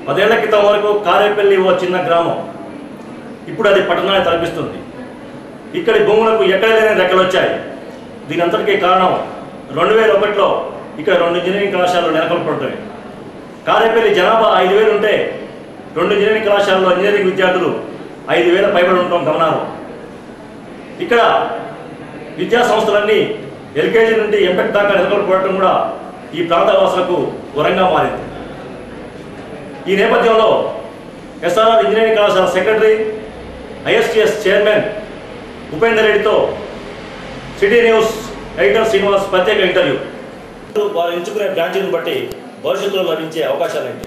పదేళ్ల క్రితం వరకు కారేపల్లి ఓ చిన్న గ్రామం ఇప్పుడు అది పట్టణాన్ని తలపిస్తుంది ఇక్కడి భూములకు ఎక్కడ లేని రెక్కలు వచ్చాయి దీని అంతటికీ కారణం రెండు వేల ఒకటిలో ఇక్కడ రెండు ఇంజనీరింగ్ కళాశాలలు నెలకొల్పడటమే కారేపల్లి జనాభా ఐదు వేలు ఉంటే రెండు ఇంజనీరింగ్ కళాశాలలో ఇంజనీరింగ్ విద్యార్థులు ఐదు వేల పైబడి ఉండటం గమనార్హం ఇక్కడ విద్యా సంస్థలన్నీ ఎల్కేజీ నుండి ఎంటెక్ దాకా నెలకొల్పడటం కూడా ఈ ప్రాంత వాసులకు వరంగా మారింది ఈ నేపథ్యంలో ఎస్ఆర్ఆర్ ఇంజనీరింగ్ కళాశాల సెక్రటరీ ఐఎస్టిఎస్ చైర్మన్ ఉపేందర్ రెడ్డితో సిటీ న్యూస్ ఎడిటర్ శ్రీనివాస్ ప్రత్యేక ఇంటర్వ్యూ వారు ఎంచుకునే బ్రాంచీని బట్టి భవిష్యత్తులో లభించే అవకాశాలు ఏంటి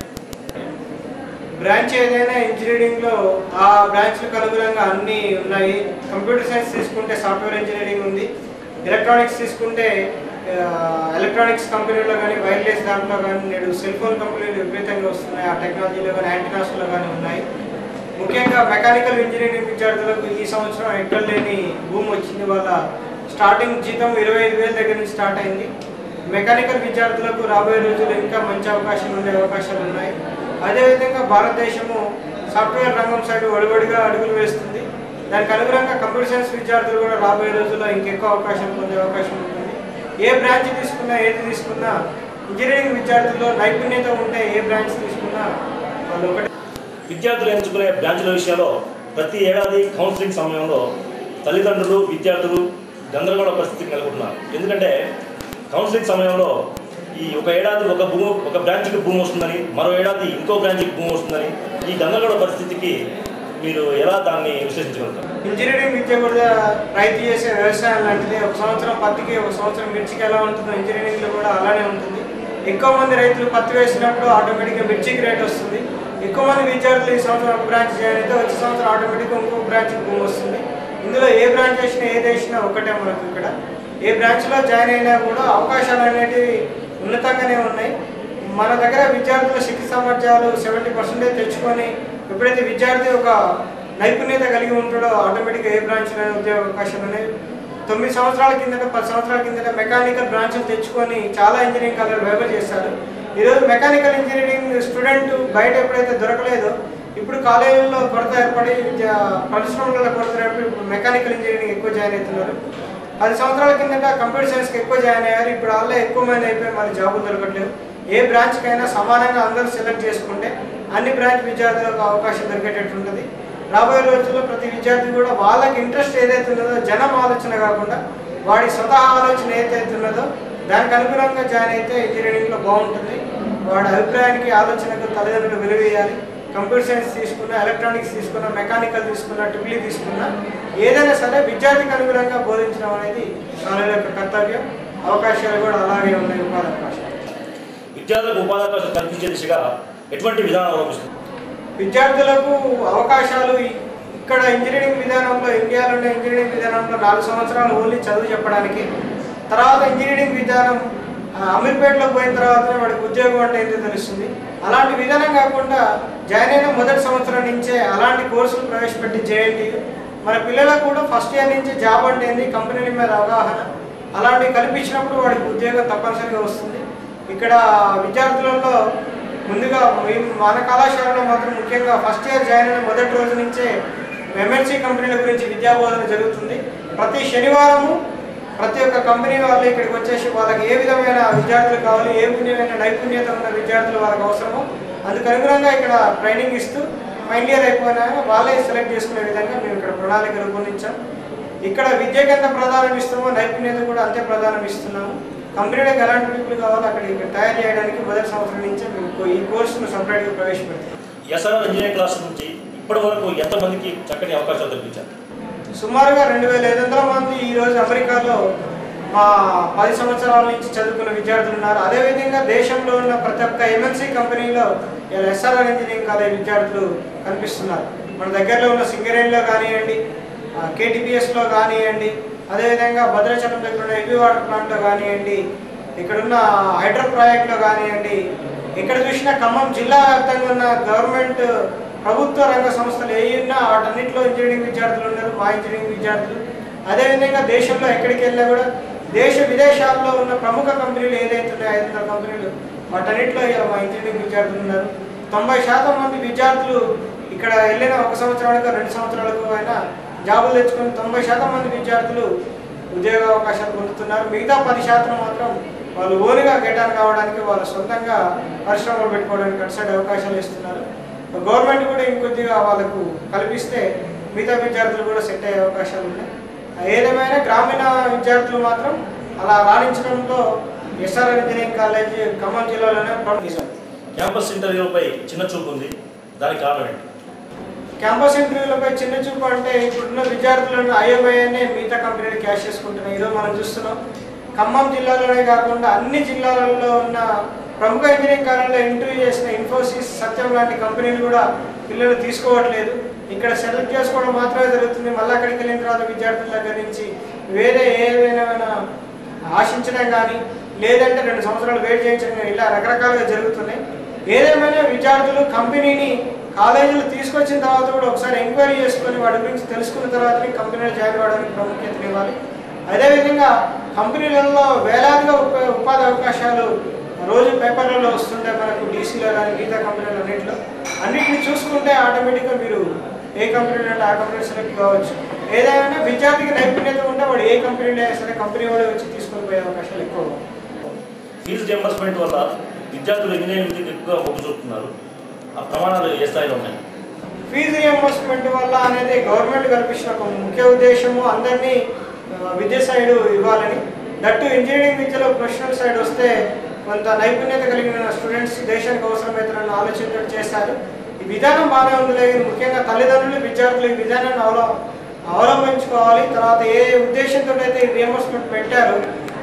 బ్రాంచ్ ఏదైనా ఇంజనీరింగ్లో ఆ బ్రాంచ్లకు అనుగుణంగా అన్నీ ఉన్నాయి కంప్యూటర్ సైన్స్ తీసుకుంటే సాఫ్ట్వేర్ ఇంజనీరింగ్ ఉంది ఎలక్ట్రానిక్స్ తీసుకుంటే ఎలక్ట్రానిక్స్ కంపెనీలో కానీ వైర్లెస్ దాంట్లో కానీ నేడు సెల్ ఫోన్ కంపెనీలు విపరీతంగా వస్తున్నాయి ఆ టెక్నాలజీలో కానీ యాంటీనాస్లో కానీ ఉన్నాయి ముఖ్యంగా మెకానికల్ ఇంజనీరింగ్ విద్యార్థులకు ఈ సంవత్సరం ఎక్కడ లేని భూమి వచ్చింది వాళ్ళ స్టార్టింగ్ జీతం ఇరవై ఐదు వేల దగ్గర నుంచి స్టార్ట్ అయింది మెకానికల్ విద్యార్థులకు రాబోయే రోజుల్లో ఇంకా మంచి అవకాశాలు ఉండే అవకాశాలు ఉన్నాయి అదేవిధంగా భారతదేశము సాఫ్ట్వేర్ రంగం సైడ్ ఒడివడిగా అడుగులు వేస్తుంది దానికి అనుగుణంగా కంప్యూటర్ సైన్స్ విద్యార్థులు కూడా రాబోయే రోజుల్లో ఇంకెక్కువ అవకాశం పొందే అవకాశం ఉంటుంది ఏ బ్రాంచ్ తీసుకున్నా ఏది తీసుకున్నా ఇంజనీరింగ్ విద్యార్థుల్లో నైపుణ్యత ఉంటే ఏ బ్రాంచ్ తీసుకున్నా వాళ్ళు ఒకటి విద్యార్థులు ఎంచుకునే బ్రాంచ్ల విషయంలో ప్రతి ఏడాది కౌన్సిలింగ్ సమయంలో తల్లిదండ్రులు విద్యార్థులు గందరగోళ పరిస్థితికి నెలకొంటున్నారు ఎందుకంటే కౌన్సిలింగ్ సమయంలో ఈ ఒక ఏడాది ఒక భూమి ఒక బ్రాంచ్కి భూమి వస్తుందని మరో ఏడాది ఇంకో బ్రాంచ్కి భూమి వస్తుందని ఈ గందరగోళ పరిస్థితికి మీరు ఎలా దాన్ని విశ్లేషించగలుగుతారు ఇంజనీరింగ్ విద్య కూడా రైతు చేసే వ్యవసాయం లాంటిది ఒక సంవత్సరం పత్తికి ఒక సంవత్సరం మిర్చికి ఎలా ఉంటుందో ఇంజనీరింగ్లో కూడా అలానే ఉంటుంది ఎక్కువ మంది రైతులు పత్తి వేసినప్పుడు ఆటోమేటిక్గా మిర్చికి రేట్ వస్తుంది ఎక్కువ మంది విద్యార్థులు ఈ సంవత్సరం ఒక బ్రాంచ్ జాయిన్ అయితే వచ్చే సంవత్సరం ఆటోమేటిక్గా ఇంకో బ్రాంచ్ భూమి వస్తుంది ఇందులో ఏ బ్రాంచ్ వేసినా ఏది వేసినా ఒకటే మనకు ఇక్కడ ఏ బ్రాంచ్లో జాయిన్ అయినా కూడా అవకాశాలు అనేటివి ఉన్నతంగానే ఉన్నాయి మన దగ్గర విద్యార్థుల శక్తి సామర్థ్యాలు సెవెంటీ పర్సెంటేజ్ తెచ్చుకొని ఎప్పుడైతే విద్యార్థి ఒక నైపుణ్యత కలిగి ఉంటాడో ఆటోమేటిక్గా ఏ బ్రాంచ్లో ఉద్యోగ అవకాశాలు ఉన్నాయి తొమ్మిది సంవత్సరాల కిందట పది సంవత్సరాల కిందట మెకానికల్ బ్రాంచ్లు తెచ్చుకొని చాలా ఇంజనీరింగ్ కాలేజీలు వైబర్ చేశారు ఈరోజు మెకానికల్ ఇంజనీరింగ్ స్టూడెంట్ బయట ఎప్పుడైతే దొరకలేదో ఇప్పుడు కాలేజీల్లో కొరత ఏర్పడి విద్యా పరిశ్రమలలో కొరత ఏర్పడి ఇప్పుడు మెకానికల్ ఇంజనీరింగ్ ఎక్కువ జాయిన్ అవుతున్నారు పది సంవత్సరాల కిందట కంప్యూటర్ సైన్స్కి ఎక్కువ జాయిన్ అయ్యారు ఇప్పుడు వాళ్ళే ఎక్కువ మంది అయిపోయి మరి జాబులు దొరకట్లేదు ఏ బ్రాంచ్కైనా సమానంగా అందరూ సెలెక్ట్ చేసుకుంటే అన్ని బ్రాంచ్ విద్యార్థులకు అవకాశం దొరికేటట్టు ఉంటుంది రాబోయే రోజుల్లో ప్రతి విద్యార్థి కూడా వాళ్ళకి ఇంట్రెస్ట్ ఏదైతే ఉన్నదో జనం ఆలోచన కాకుండా వాడి స్వతహా ఆలోచన ఏదైతే ఉన్నదో దానికి అనుగుణంగా జాయిన్ అయితే ఇంజనీరింగ్లో బాగుంటుంది వాడి అభిప్రాయానికి ఆలోచనకు తల్లిదండ్రులు విలువేయాలి కంప్యూటర్ సైన్స్ తీసుకున్నా ఎలక్ట్రానిక్స్ తీసుకున్నా మెకానికల్ తీసుకున్నా ట్రిపుల్ తీసుకున్నా ఏదైనా సరే విద్యార్థికి అనుగుణంగా బోధించడం అనేది కాలేజీ యొక్క కర్తవ్యం అవకాశాలు కూడా అలాగే ఉన్నాయి ఉపాధి అవకాశాలు విద్యార్థులకు ఉపాధి అవకాశాలు కల్పించే దిశగా ఎటువంటి విధానం అవలంబిస్తుంది విద్యార్థులకు అవకాశాలు ఇ- ఇక్కడ ఇంజనీరింగ్ విధానంలో ఇండియాలోనే ఇంజనీరింగ్ విధానంలో నాలుగు సంవత్సరాలు ఓన్లీ చదువు చెప్పడానికి తర్వాత ఇంజనీరింగ్ విధానం ఆ, అమీర్పేటలో పోయిన తర్వాత వాడికి ఉద్యోగం అంటే ఏంటో తెలుస్తుంది అలాంటి విధానం కాకుండా జాయిన్ అయిన మొదటి సంవత్సరం నుంచే అలాంటి కోర్సులు ప్రవేశపెట్టి జేఎన్టీ మన పిల్లలకు కూడా ఫస్ట్ ఇయర్ నుంచి జాబ్ అంటే ఏంది కంపెనీల మీద అవగాహన అలాంటివి కల్పించినప్పుడు వాడికి ఉద్యోగం తప్పనిసరిగా వస్తుంది ఇక్కడ విద్యార్థులలో ముందుగా మేము మన కళాశాలలో మాత్రం ముఖ్యంగా ఫస్ట్ ఇయర్ జాయిన్ అయిన మొదటి రోజు నుంచే ఎంఎన్సీ కంపెనీల గురించి విద్యాబోధన జరుగుతుంది ప్రతి శనివారము ప్రతి ఒక్క కంపెనీ వాళ్ళు ఇక్కడికి వచ్చేసి వాళ్ళకి ఏ విధమైన విద్యార్థులు కావాలి ఏ విధమైన నైపుణ్యత ఉన్న విద్యార్థులు వాళ్ళకి అవసరమో అందుకు అనుగుణంగా ఇక్కడ ట్రైనింగ్ ఇస్తూ ఫైనల్ ఇయర్ అయిపోయినా వాళ్ళే సెలెక్ట్ చేసుకునే విధంగా మేము ఇక్కడ ప్రణాళిక రూపొందించాం ఇక్కడ విద్యకి ఎంత ప్రాధాన్యం ఇస్తామో నైపుణ్యత కూడా అంతే ప్రాధాన్యం ఇస్తున్నాము కంపెనీలకు ఎలాంటి పీపుల్ కావాలో అక్కడ ఇక్కడ తయారు చేయడానికి మొదటి సంవత్సరం నుంచే మేము ఈ కోర్సును సపరేట్గా ప్రవేశపెడతాం ఎస్ఆర్ఆర్ ఇంజనీరింగ్ క్లాస్ నుంచి ఇప్పటి వరకు ఎంతమందికి చక్కని అవకాశాలు కల్పించారు సుమారుగా రెండు వేల ఐదు వందల మంది ఈరోజు అమెరికాలో మా పది సంవత్సరాల నుంచి చదువుకున్న విద్యార్థులు ఉన్నారు అదేవిధంగా దేశంలో ఉన్న ప్రతి ఒక్క ఎంఎన్సీ కంపెనీలో ఎస్ఆర్ఆర్ ఇంజనీరింగ్ కాలేజ్ విద్యార్థులు కనిపిస్తున్నారు మన దగ్గరలో ఉన్న సింగరేణిలో కానివ్వండి కేటీపీఎస్లో కానివ్వండి అదేవిధంగా భద్రాచలం దగ్గర ఉన్న హెవీ వాటర్ ప్లాంట్లో కానివ్వండి ఇక్కడున్న హైడ్రో ప్రాజెక్ట్లో కానివ్వండి ఎక్కడ చూసినా ఖమ్మం జిల్లా వ్యాప్తంగా ఉన్న గవర్నమెంట్ ప్రభుత్వ రంగ సంస్థలు ఏ ఉన్నా వాటన్నిటిలో ఇంజనీరింగ్ విద్యార్థులు ఉన్నారు మా ఇంజనీరింగ్ విద్యార్థులు అదేవిధంగా దేశంలో ఎక్కడికి వెళ్ళినా కూడా దేశ విదేశాల్లో ఉన్న ప్రముఖ కంపెనీలు ఏదైతే ఉన్నాయో ఐదు వందల కంపెనీలు వాటన్నిటిలో ఇలా మా ఇంజనీరింగ్ విద్యార్థులు ఉన్నారు తొంభై శాతం మంది విద్యార్థులు ఇక్కడ వెళ్ళిన ఒక సంవత్సరాలకు రెండు సంవత్సరాలకు అయినా జాబులు తెచ్చుకొని తొంభై శాతం మంది విద్యార్థులు ఉద్యోగ అవకాశాలు పొందుతున్నారు మిగతా పది శాతం మాత్రం వాళ్ళు ఓన్గా గెటాన్ కావడానికి వాళ్ళు సొంతంగా పరిశ్రమలు పెట్టుకోవడానికి అటు సైడ్ అవకాశాలు ఇస్తున్నారు గవర్నమెంట్ కూడా ఇంకొద్దిగా వాళ్ళకు కల్పిస్తే మిగతా విద్యార్థులు కూడా సెట్ అయ్యే అవకాశాలు ఉన్నాయి ఏదేమైనా గ్రామీణ విద్యార్థులు మాత్రం అలా రాణించడంలో ఎస్ఆర్ఆర్ ఇంజనీరింగ్ కాలేజ్ ఖమ్మం జిల్లాలోనే ప్రముఖ క్యాంపస్ ఇంటర్వ్యూలపై చిన్న చూపు ఉంది దానికి కారణం ఏంటి క్యాంపస్ ఇంటర్వ్యూలపై చిన్న చూపు అంటే ఇప్పుడున్న విద్యార్థులను ఐఎంఐనే మిగతా కంపెనీలు క్యాష్ చేసుకుంటున్నాయి ఈరోజు మనం చూస్తున్నాం ఖమ్మం జిల్లాలోనే కాకుండా అన్ని జిల్లాలలో ఉన్న ప్రముఖ ఇంజనీరింగ్ కాలేజీలో ఇంటర్వ్యూ చేసిన ఇన్ఫోసిస్ సత్యం లాంటి కంపెనీలు కూడా పిల్లలు తీసుకోవట్లేదు ఇక్కడ సెలెక్ట్ చేసుకోవడం మాత్రమే జరుగుతుంది మళ్ళీ అక్కడికి వెళ్ళిన తర్వాత విద్యార్థుల దగ్గర నుంచి వేరే ఏదైనా ఆశించడం కానీ లేదంటే రెండు సంవత్సరాలు వెయిట్ చేయించడం కానీ ఇలా రకరకాలుగా జరుగుతున్నాయి ఏదేమైనా విద్యార్థులు కంపెనీని కాలేజీలు తీసుకొచ్చిన తర్వాత కూడా ఒకసారి ఎంక్వైరీ చేసుకొని వాటి గురించి తెలుసుకున్న తర్వాతనే కంపెనీలో జాయిన్ అవ్వడానికి ప్రాముఖ్యత ఇవ్వాలి అదేవిధంగా కంపెనీలలో వేలాదిగా ఉప- ఉపాధి అవకాశాలు రోజు పేపర్లలో వస్తుంటాయి మనకు డీసీలో కానీ మిగతా కంపెనీలు అన్నింటిలో అన్నింటిని చూసుకుంటే ఆటోమేటిక్గా మీరు ఏ కంపెనీలో అంటే ఆ కంపెనీ సెలెక్ట్ కావచ్చు ఏదైనా విద్యార్థికి నైపుణ్యత ఉంటే వాడు ఏ కంపెనీలో అయినా సరే కంపెనీ వాడు వచ్చి తీసుకొని పోయే అవకాశాలు ఎక్కువ ఉన్నాయి. ఫీజు రియంబర్స్మెంట్ వల్ల విద్యార్థులు ఇంజనీరింగ్ విద్యకు ఎక్కువగా మొగ్గు చూపుతున్నారు ఆ ప్రమాణాలు ఏ స్థాయిలో ఉన్నాయి ఫీజు రియంబర్స్మెంట్ వల్ల అనేది గవర్నమెంట్ కల్పించిన ఒక ముఖ్య ఉద్దేశము అందరినీ ఆ, విద్య సైడ్ ఇవ్వాలని దట్టు ఇంజనీరింగ్ విద్యలో ప్రొఫెషనల్ సైడ్ వస్తే కొంత నైపుణ్యత కలిగిన స్టూడెంట్స్ దేశానికి అవసరమవుతారని ఆలోచించడం చేశారు ఈ విధానం బాగానే ఉంది లేదు ముఖ్యంగా తల్లిదండ్రులు విద్యార్థులు ఈ విధానాన్ని అవలం అవలంబించుకోవాలి తర్వాత ఏ ఉద్దేశంతో అయితే ఈ రియంబర్స్మెంట్ పెట్టారో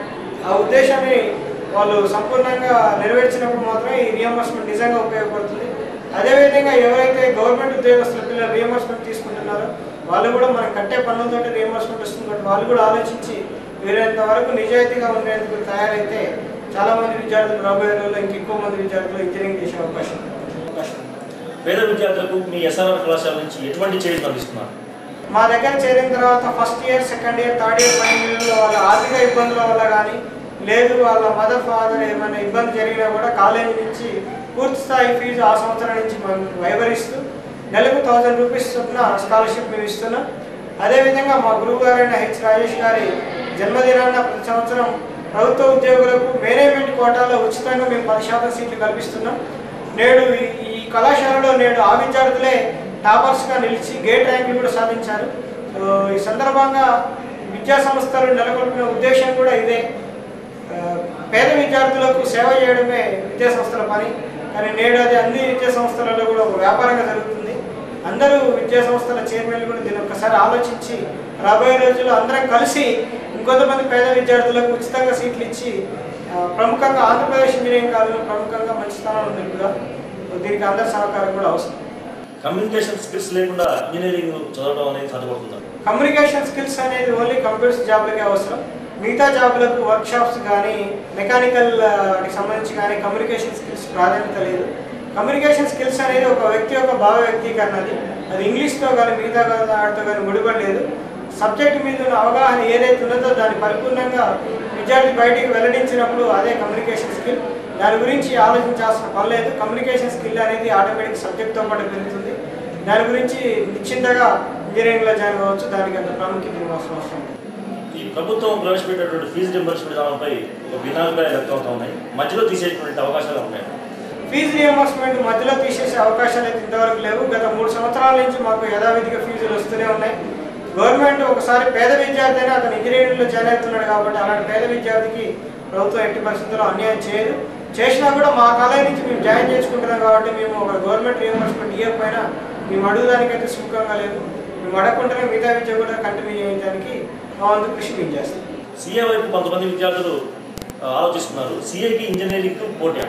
ఆ ఉద్దేశాన్ని వాళ్ళు సంపూర్ణంగా నెరవేర్చినప్పుడు మాత్రమే ఈ రియంబర్స్మెంట్ నిజంగా ఉపయోగపడుతుంది అదేవిధంగా ఎవరైతే గవర్నమెంట్ ఉద్యోగస్తుల పిల్లలు రియంబర్స్మెంట్ తీసుకుంటున్నారో వాళ్ళు కూడా మనం కట్టే పన్నులతో రియంబర్స్మెంట్ వస్తుంది కాబట్టి వాళ్ళు కూడా ఆలోచించి వీరంత వరకు నిజాయితీగా ఉండేందుకు తయారైతే చాలా మంది విద్యార్థులు రాబోయే రోజుల్లో ఇంకెక్కువ మంది విద్యార్థులు ఇంజనీరింగ్ చేసే అవకాశం ఉంది. అవకాశం ఉంది. పేద విద్యార్థులకు మీ ఎస్ఆర్ఆర్ కళాశాల నుంచి ఎటువంటి చర్యలు అందిస్తున్నారు మా దగ్గర చేరిన తర్వాత first year second year third year final ఇయర్లో వాళ్ళ ఆర్థిక ఇబ్బందుల వల్ల కానీ లేదు వాళ్ళ మదర్ ఫాదర్ ఏమైనా ఇబ్బంది జరిగినా కూడా కాలేజీ నుంచి పూర్తి స్థాయి ఫీజు ఆ సంవత్సరం నుంచి మనం వైవరిస్తూ నెలకు థౌజండ్ రూపీస్ చొప్పున స్కాలర్షిప్ మేము ఇస్తున్నాం అదేవిధంగా మా గురువు గారైన హెచ్ రాజేష్ గారి జన్మదినాన్న ప్రతి సంవత్సరం ప్రభుత్వ ఉద్యోగులకు మేనేజ్మెంట్ కోటాలో ఉచితంగా మేము పది శాతం సీట్లు కల్పిస్తున్నాం నేడు ఈ- ఈ కళాశాలలో నేడు ఆ విద్యార్థులే టాపర్స్గా నిలిచి గేట్ ర్యాంకులు కూడా సాధించారు సో, ఈ సందర్భంగా విద్యా సంస్థలు నెలకొల్పిన ఉద్దేశం కూడా ఇదే ఆ, పేద విద్యార్థులకు సేవ చేయడమే విద్యా సంస్థల పని కానీ నేడు అది అన్ని విద్యా సంస్థలలో కూడా ఒక వ్యాపారంగా జరుగుతుంది అందరూ విద్యా సంస్థల చైర్మన్లు కూడా దీన్ని ఒక్కసారి ఆలోచించి రాబోయే రోజుల్లో అందరం కలిసి ఇంకొంతమంది పేద విద్యార్థులకు ఉచితంగా సీట్లు ఇచ్చి ఆ, ప్రముఖంగా ఆంధ్రప్రదేశ్ ఇంజనీరింగ్ కాలేజీలో ప్రముఖంగా మంచి స్థానంలో నిలుపుగా దీనికి అందరి సహకారం కూడా అవసరం కమ్యూనికేషన్ స్కిల్స్ లేకుండా ఇంజనీరింగ్ చదవడం అనేది సాధ్యపడుతుందా కమ్యూనికేషన్ స్కిల్స్ అనేది ఓన్లీ కంప్యూటర్స్ జాబ్లకే అవసరం మిగతా జాబ్లకు వర్క్ షాప్స్ కానీ మెకానికల్ వాటికి సంబంధించి కానీ కమ్యూనికేషన్ స్కిల్స్ ప్రాధాన్యత లేదు కమ్యూనికేషన్ స్కిల్స్ అనేది ఒక వ్యక్తి యొక్క భావ వ్యక్తీకరణ అది అది ఇంగ్లీష్తో కానీ మిగతా వాటితో కానీ ముడిపడలేదు సబ్జెక్ట్ మీద ఉన్న అవగాహన ఏదైతే ఉన్నదో దాన్ని పరిపూర్ణంగా విద్యార్థి బయటికి వెల్లడించినప్పుడు అదే కమ్యూనికేషన్ స్కిల్ దాని గురించి ఆలోచించాల్సిన పని లేదు కమ్యూనికేషన్ స్కిల్ అనేది ఆటోమేటిక్ సబ్జెక్ట్తో పాటు పెరుగుతుంది దాని గురించి నిశ్చింతగా ఇంజనీరింగ్లో జాయిన్ అవ్వచ్చు దానికి అంత ప్రాముఖ్యత ఇవ్వాల్సిన అవసరం లేదు. ఈ ప్రభుత్వం ప్రవేశపెట్టినటువంటి ఫీజు రింబర్స్మెంట్ విధానంపై ఒక భిన్నాభిప్రాయాలు వ్యక్తమవుతా ఉన్నాయి మధ్యలో తీసేటువంటి అవకాశాలు ఉన్నాయి ఫీజు రియంబర్స్మెంట్ మధ్యలో తీసేసే అవకాశాలు అయితే ఇంతవరకు లేవు గత మూడు సంవత్సరాల నుంచి మాకు యథావిధిగా ఫీజులు వస్తూనే ఉన్నాయి గవర్నమెంట్ ఒకసారి పేద విద్యార్థి అయినా అతను ఇంజనీరింగ్లో జాయిన్ అవుతున్నాడు కాబట్టి అలాంటి పేద విద్యార్థికి ప్రభుత్వం ఎట్టి పరిస్థితుల్లో అన్యాయం చేయదు చేసినా కూడా మా కాలేజ్ నుంచి మేము జాయిన్ చేసుకుంటున్నాం కాబట్టి మేము ఒక గవర్నమెంట్ రియంబర్స్మెంట్ ఇవ్వకపోయినా మేము అడుగుదానికైతే సుముఖంగా లేదు మేము అడగకుండానే మిగతా విద్య కూడా కంటిన్యూ చేయడానికి మా వంతు కృషి మేము చేస్తాం సీఏ వైపు కొంతమంది విద్యార్థులు ఆ, ఆలోచిస్తున్నారు సీఏకి ఇంజనీరింగ్ పోటీ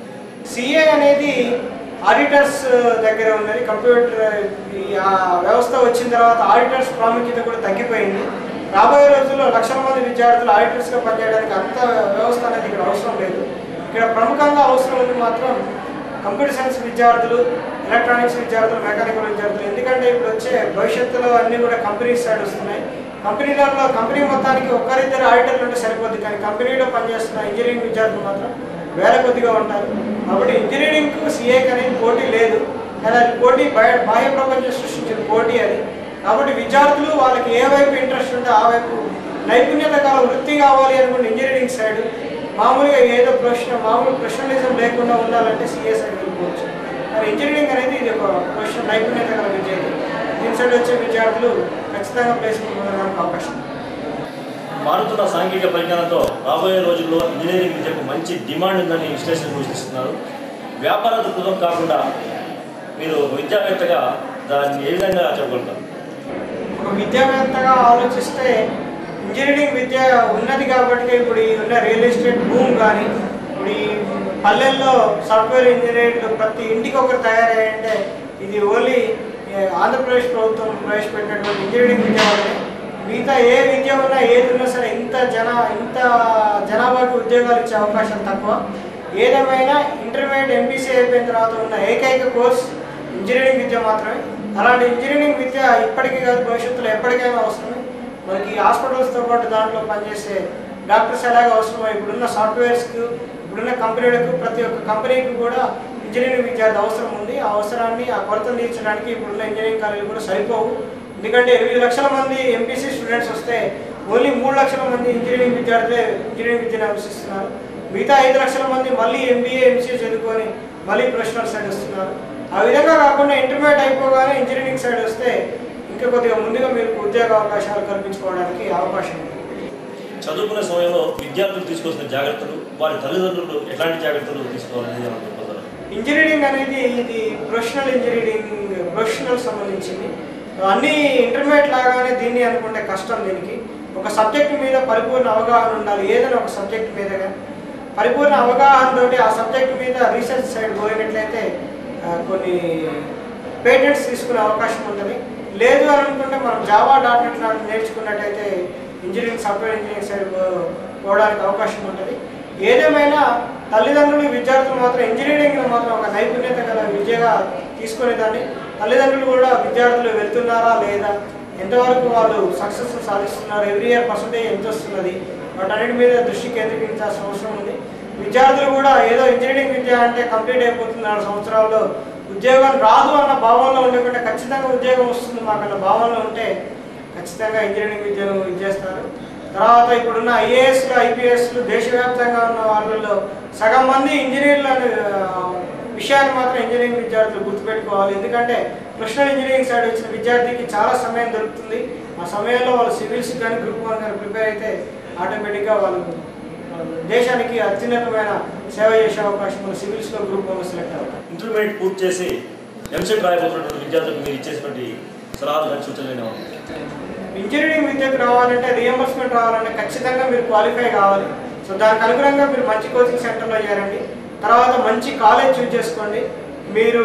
సిఏ అనేది ఆడిటర్స్ దగ్గర ఉన్నది కంప్యూటర్ ఈ ఆ వ్యవస్థ వచ్చిన తర్వాత ఆడిటర్స్ ప్రాముఖ్యత కూడా తగ్గిపోయింది రాబోయే రోజుల్లో లక్షల మంది విద్యార్థులు ఆడిటర్స్గా పనిచేయడానికి అంత వ్యవస్థ అనేది ఇక్కడ అవసరం లేదు ఇక్కడ ప్రముఖంగా అవసరం ఉంది మాత్రం కంప్యూటర్ సైన్స్ విద్యార్థులు ఎలక్ట్రానిక్స్ విద్యార్థులు మెకానికల్ విద్యార్థులు ఎందుకంటే ఇప్పుడు వచ్చే భవిష్యత్తులో అన్నీ కూడా కంపెనీస్ సైడ్ వస్తున్నాయి కంపెనీలలో కంపెనీ మొత్తానికి ఒక్కరిద్దరు ఆడిటర్లు ఉంటే సరిపోద్ది కానీ కంపెనీలో పనిచేస్తున్న ఇంజనీరింగ్ విద్యార్థులు మాత్రం వేల కొద్దిగా ఉంటారు కాబట్టి ఇంజనీరింగ్కు సిఏకి అనేది పోటీ లేదు కానీ అది పోటీ బయ బాహ్య ప్రపంచం సృష్టించిన పోటీ అది కాబట్టి విద్యార్థులు వాళ్ళకి ఏ వైపు ఇంట్రెస్ట్ ఉంటే ఆ వైపు నైపుణ్యత గల వృత్తి కావాలి అనుకుంటే ఇంజనీరింగ్ సైడ్ మామూలుగా ఏదో ప్రొఫెషన్ మామూలు ప్రొఫెషనలిజం లేకుండా ఉండాలంటే సిఏ సైడ్ వెళ్ళిపోవచ్చు మరి ఇంజనీరింగ్ అనేది ఇది ఒక ప్రొఫెషన్ నైపుణ్యత గల విద్య ఇది. దీని సైడ్ వచ్చే విద్యార్థులు ఖచ్చితంగా ప్లేస్మెంట్ పొందడానికి అవకాశం ఉంది. మారుతున్న సాంఘిక పరిజ్ఞానంతో రాబోయే రోజుల్లో ఇంజనీరింగ్ విద్యకు మంచి డిమాండ్ ఉందని విశ్లేషణ సూచిస్తున్నారు వ్యాపార దృక్పథం కాకుండా మీరు విద్యావేత్తగా దాన్ని ఏ విధంగా చెప్పగలుగుతారు ఒక విద్యావేత్తగా ఆలోచిస్తే ఇంజనీరింగ్ విద్య ఉన్నది కాబట్టి ఇప్పుడు ఈ ఉన్న రియల్ ఎస్టేట్ భూమి కానీ ఇప్పుడు ఈ పల్లెల్లో సాఫ్ట్వేర్ ఇంజనీర్లు ప్రతి ఇంటికి ఒకరు తయారయ్యంటే ఇది ఓన్లీ ఏ, ఆంధ్రప్రదేశ్ ప్రభుత్వం ప్రవేశపెట్టినటువంటి ఇంజనీరింగ్ విద్య వల్లనే మిగతా ఏ విద్య ఉన్నా ఏది ఉన్నా సరే ఇంత జన ఇంత జనాభాకి ఉద్యోగాలు ఇచ్చే అవకాశం తక్కువ ఏదేమైనా ఇంటర్మీడియట్ ఎంపీసీ అయిపోయిన తర్వాత ఉన్న ఏకైక కోర్స్ ఇంజనీరింగ్ విద్య మాత్రమే అలాంటి ఇంజనీరింగ్ విద్య ఇప్పటికీ కాదు భవిష్యత్తులో ఎప్పటికైనా అవసరమే మనకి హాస్పిటల్స్తో పాటు దాంట్లో పనిచేసే డాక్టర్స్ ఎలాగ అవసరమో ఇప్పుడున్న సాఫ్ట్వేర్స్కి ఇప్పుడున్న కంపెనీలకు ప్రతి ఒక్క కంపెనీకి కూడా ఇంజనీరింగ్ విద్యార్థి అవసరం ఉంది ఆ అవసరాన్ని ఆ కొరతను తీర్చడానికి ఇప్పుడున్న ఇంజనీరింగ్ కాలేజీలు కూడా సరిపోవు ఎందుకంటే ఎనిమిది లక్షల మంది ఎంపీసీ స్టూడెంట్స్ వస్తే ఓన్లీ మూడు లక్షల మంది ఇంజనీరింగ్ విద్యార్థులే ఇంజనీరింగ్ విద్యను అభ్యసిస్తున్నారు మిగతా ఐదు లక్షల మంది మళ్ళీ ఎంబీఏ ఎంసీఏ చదువుకొని మళ్ళీ ప్రొఫెషనల్ సైడ్ వస్తున్నారు ఆ విధంగా కాకుండా ఇంటర్మీడియట్ అయిపోగానే ఇంజనీరింగ్ సైడ్ వస్తే ఇంకా కొద్దిగా ముందుగా మీకు ఉద్యోగ అవకాశాలు కల్పించుకోవడానికి అవకాశం ఉంది చదువుకునే సమయంలో విద్యార్థులు తీసుకోవాల్సిన జాగ్రత్తలు వారి తల్లిదండ్రులు ఎట్లాంటి జాగ్రత్తలు తీసుకోవాలని మనం చెప్పగలరు ఇంజనీరింగ్ అనేది ఇది ప్రొఫెషనల్ ఇంజనీరింగ్ ప్రొఫెషనల్ సంబంధించింది అన్ని ఇంటర్మీడియట్ లాగానే దీన్ని అనుకుంటే కష్టం దీనికి ఒక సబ్జెక్ట్ మీద పరిపూర్ణ అవగాహన ఉండాలి ఏదైనా ఒక సబ్జెక్ట్ మీదగా పరిపూర్ణ అవగాహనతోటి ఆ సబ్జెక్ట్ మీద రీసెర్చ్ సైడ్ పోయినట్లయితే ఆ, కొన్ని పేటెంట్స్ తీసుకునే అవకాశం ఉంటుంది లేదు అని అనుకుంటే మనం జావా డాట్ నెట్ లాంటి నేర్చుకున్నట్టయితే ఇంజనీరింగ్ సాఫ్ట్వేర్ ఇంజనీరింగ్ సైడ్ పో- పోవడానికి అవకాశం ఉంటుంది ఏదేమైనా తల్లిదండ్రులు విద్యార్థులు మాత్రం ఇంజనీరింగ్ మాత్రం ఒక నైపుణ్యత గల విద్యగా తీసుకునేదాన్ని తల్లిదండ్రులు కూడా విద్యార్థులు వెళ్తున్నారా లేదా ఎంతవరకు వాళ్ళు సక్సెస్ సాధిస్తున్నారు ఎవ్రీ ఇయర్ పర్సంటేజ్ ఎంత వస్తున్నది వాటన్నిటి మీద దృష్టి కేంద్రీకరించాల్సిన అవసరం ఉంది విద్యార్థులు కూడా ఏదో ఇంజనీరింగ్ విద్య అంటే కంప్లీట్ అయిపోతుంది నాలుగు సంవత్సరాల్లో ఉద్యోగం రాదు అన్న భావనలో ఉండకుండా ఖచ్చితంగా ఉద్యోగం వస్తుంది మాకు అన్న భావనలో ఉంటే ఖచ్చితంగా ఇంజనీరింగ్ విద్యను ఇచ్చేస్తారు తర్వాత ఇప్పుడున్న ఐఏఎస్లు ఐపీఎస్లు దేశవ్యాప్తంగా ఉన్న వాళ్ళలో సగం మంది ఇంజనీర్ల ఆ, విషయాన్ని మాత్రం ఇంజనీరింగ్ విద్యార్థులు గుర్తుపెట్టుకోవాలి ఎందుకంటే ప్రొఫెషనల్ ఇంజనీరింగ్ సైడ్ వచ్చిన విద్యార్థికి చాలా సమయం దొరుకుతుంది ఆ సమయంలో వాళ్ళు సివిల్స్ కానీ గ్రూప్ వన్ కానీ ప్రిపేర్ అయితే ఆటోమేటిక్గా వాళ్ళు ఆ, దేశానికి అత్యున్నతమైన సేవ చేసే అవకాశం మన సివిల్స్లో గ్రూప్ వన్ సెలెక్ట్ అవుతారు ఇంటర్మీడియట్ పూర్తి చేసి ఎంసెట్ రాయబోతున్నటువంటి విద్యార్థులకు మీరు ఇచ్చేసినటువంటి సలహాలు కానీ సూచనలు ఏమైనా ఉన్నాయా? ఇంజనీరింగ్ విద్యకు రావాలంటే రియంబర్స్మెంట్ రావాలంటే ఖచ్చితంగా మీరు క్వాలిఫై కావాలి సో దానికి అనుగుణంగా మీరు మంచి కోచింగ్ సెంటర్లో చేరండి తర్వాత మంచి కాలేజ్ చూస్ చేసుకోండి మీరు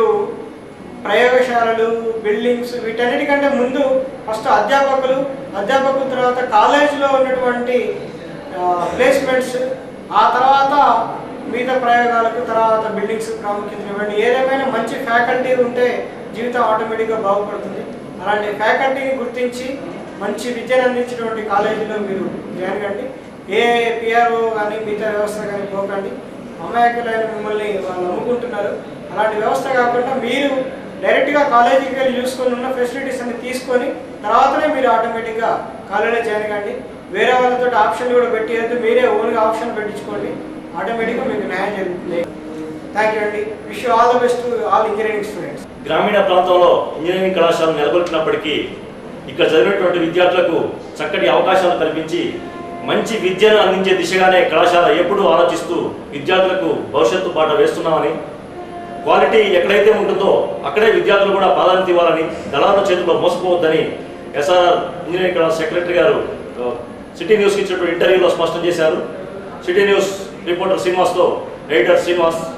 ప్రయోగశాలలు బిల్డింగ్స్ వీటన్నిటికంటే ముందు ఫస్ట్ అధ్యాపకులు అధ్యాపకుల తర్వాత కాలేజీలో ఉన్నటువంటి ప్లేస్మెంట్స్ ఆ తర్వాత మిగతా ప్రయోగాలకు తర్వాత బిల్డింగ్స్ ప్రాముఖ్యత ఇవ్వండి ఏదేమైనా మంచి ఫ్యాకల్టీ ఉంటే జీవితం ఆటోమేటిక్గా బాగుపడుతుంది అలాంటి ఫ్యాకల్టీని గుర్తించి మంచి విద్యను అందించినటువంటి కాలేజీలో మీరు జాయిన్ కండి ఏ పిఆర్ఓ కానీ మిగతా వ్యవస్థ కానీ పోకండి అమాయకులైన మిమ్మల్ని వాళ్ళు నమ్ముకుంటున్నారు అలాంటి వ్యవస్థ కాకుండా మీరు డైరెక్ట్గా కాలేజీకి వెళ్ళి చూసుకొని ఉన్న ఫెసిలిటీస్ అన్ని తీసుకొని తర్వాతనే మీరు ఆటోమేటిక్గా కాలేజీలో జాయిన్ కండి వేరే వాళ్ళతో ఆప్షన్ కూడా పెట్టియద్దు మీరే ఓన్గా ఆప్షన్ పెట్టించుకోండి ఆటోమేటిక్గా మీకు న్యాయం జరుగుతుంది థ్యాంక్ యూ అండి wish all the best all engineering students గ్రామీణ ప్రాంతంలో ఇంజనీరింగ్ కళాశాల నెలకొల్పినప్పటికీ ఇక్కడ చదివినటువంటి విద్యార్థులకు చక్కటి అవకాశాలు కల్పించి మంచి విద్యను అందించే దిశగానే కళాశాల ఎప్పుడూ ఆలోచిస్తూ విద్యార్థులకు భవిష్యత్తు బాట వేస్తున్నామని క్వాలిటీ ఎక్కడైతే ఉంటుందో అక్కడే విద్యార్థులు కూడా ప్రాధాన్యత ఇవ్వాలని దళాల చేతుల్లో మోసపోవద్దని ఎస్ఆర్ఆర్ ఇంజనీరింగ్ కళాశాల సెక్రటరీ గారు ఆ, సిటీ న్యూస్కి ఇచ్చినటువంటి ఇంటర్వ్యూలో స్పష్టం చేశారు సిటీ న్యూస్ రిపోర్టర్ శ్రీనివాస్తో ఎడిటర్ శ్రీనివాస్